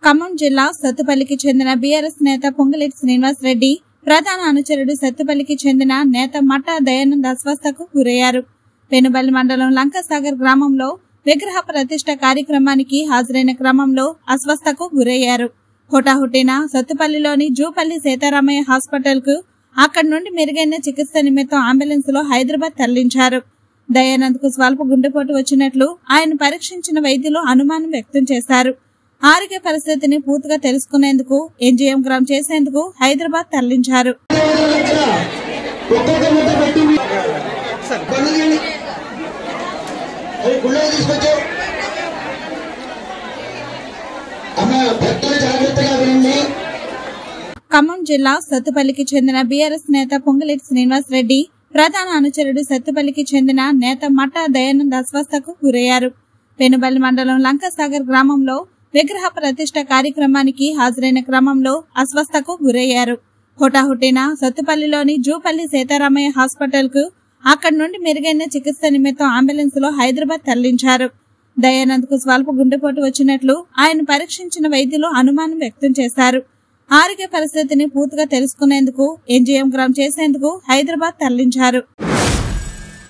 ఖమ్మం జిల్లా సత్తుపల్లికి చెందిన బీఆర్ఎస్ నేత పొంగులేటి శ్రీనివాస్ రెడ్డి ప్రధాన అనుచరుడు సత్తుపల్లికి చెందిన నేత మట్టా దయానంద్ అస్వస్థకు గురయ్యారు పెనుబల్లి మండలం లంకసాగర్ గ్రామంలో విగ్రహ ప్రతిష్ట కార్యక్రమానికి హాజరైన క్రమంలో అస్వస్థకు గురయ్యారు హుటాహుటిన సత్తుపల్లిలోని జూపల్లి సీతారామయ్య హాస్పిటల్ కు అక్కడి నుండి మెరుగైన చికిత్స నిమిత్తం అంబులెన్స్ లో హైదరాబాద్ తరలించారు దయానంద్ కు స్వల్ప గుండెపోటు వచ్చినట్లు ఆయన పరీక్షించిన వైద్యులు అనుమానం వ్యక్తం చేశారు ఆరోగ్య పరిస్థితిని పూర్తిగా తెలుసుకునేందుకు ఎంజిఎం చేసేందుకు హైదరాబాద్ తరలించారు ఒక్కొక్క ముద్ద పెట్టి పనులు చేయండి అవి గుళ్ళకి తీసుకొచ్చావు అమ్మ భక్తులు జాగ్రత్తగా వినండి ఖమ్మం జిల్లా సత్తుపల్లికి చెందిన బీఆర్ఎస్ నేత పొంగులేటి శ్రీనివాస్ రెడ్డి ప్రధాన అనుచరుడు సత్తుపల్లికి చెందిన నేత మట్టా దయానంద్ అస్వస్థకు గురయ్యారు పెనుబల్లి మండలం లంకసాగర్ గ్రామంలో విగ్రహ ప్రతిష్ట కార్యక్రమానికి హాజరైన క్రమంలో అస్వస్థకు గురయ్యారు హుటాహుటిన సత్తుపల్లిలోని జూపల్లి సీతారామయ్య హాస్పిటల్ కు అక్కడి నుండి మెరుగైన చికిత్స నిమిత్తం అంబులెన్స్ లో హైదరాబాద్ తరలించారు దయానంద్ కు స్వల్ప గుండెపోటు వచ్చినట్లు ఆయన పరీక్షించిన వైద్యులు అనుమానం వ్యక్తం చేశారు ఆరోగ్య పరిస్థితిని పూర్తిగా తెలుసుకునేందుకు ఎంజిఎం చేసేందుకు హైదరాబాద్ తరలించారు